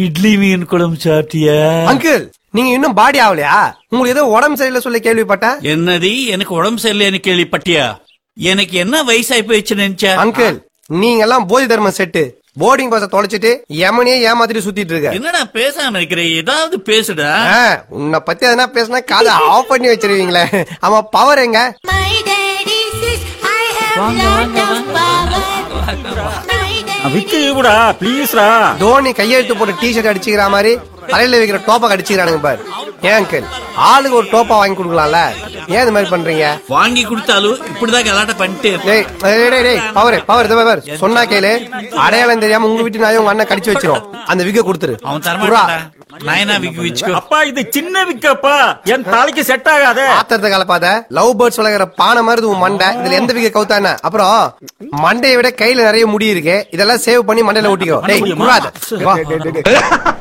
இட்லி மீன் குழம்பு சாப்பிட்டியா அங்கிள் நீங்க இன்னும் பாடி ஆகலையா உங்களுக்கு ஏதோ உடம்பு சரியில்லை சொல்ல கேள்விப்பட்டேன் என்னது எனக்கு உடம்பு சரியில்லைன்னு கேள்விப்பட்டியா எனக்கு என்ன வயசாகி போயிடுச்சு நினைச்சா அங்கிள் நீங்க எல்லாம் போதி தர்மம் செட்டு போர்டிங் பாஸ தொலைச்சிட்டு எமனையே ஏமாத்திட்டு சுத்திட்டு இருக்க என்னடா பேசாம இருக்கிற ஏதாவது பேசுடா ஆ, உன்னை பத்தி எதனா பேசினா காதை ஆஃப் பண்ணி வச்சிருவீங்களே ஆமா பவர் எங்க My daddy says I have lot of power. My daddy விக்கு கூட ப்ளீஸ்ரா தோனி கையெழுத்து போட்டு டி ஷர்ட் அடிச்சுக்கிற மாதிரி தலையில வைக்கிற டோப்பை அடிச்சுக்கிறானுங்க பாரு ஏன் அங்கிள் ஆளுக்கு ஒரு டோப்பா வாங்கி கொடுக்கலாம்ல ஏன் இந்த மாதிரி பண்றீங்க வாங்கி கொடுத்தாலும் இப்படிதான் கலாட்ட பண்ணிட்டு இருப்பேன். டேய் டேய், டேய் டேய் பவர் பவர் இது பவர் சொன்னா கேளு அடையாளம் தெரியாம உங்க வீட்டு நாயை உங்க அண்ணன் கடிச்சு வச்சிரும் அந்த விக்க கொடுத்துரு அவன் புறா. தரமாட்டான்டா நயனா விக்கு வச்சுக்கோ அப்பா இது சின்ன விக்கப்பா என் தலைக்கு செட் ஆகாதே ஆத்திரத்தை கலப்பாத லவ் பேர்ட்ஸ் வளர்க்குற பானை மாதிரி இது உன் மண்டை இதுல எந்த விக்க கவுத்தான அப்புறம் மண்டையை விட கையில நிறைய முடி இருக்கு இதெல்லாம் சேவ் பண்ணி மண்டையில ஊட்டிக்கோ டேய் முடியுமா? குறாத. வா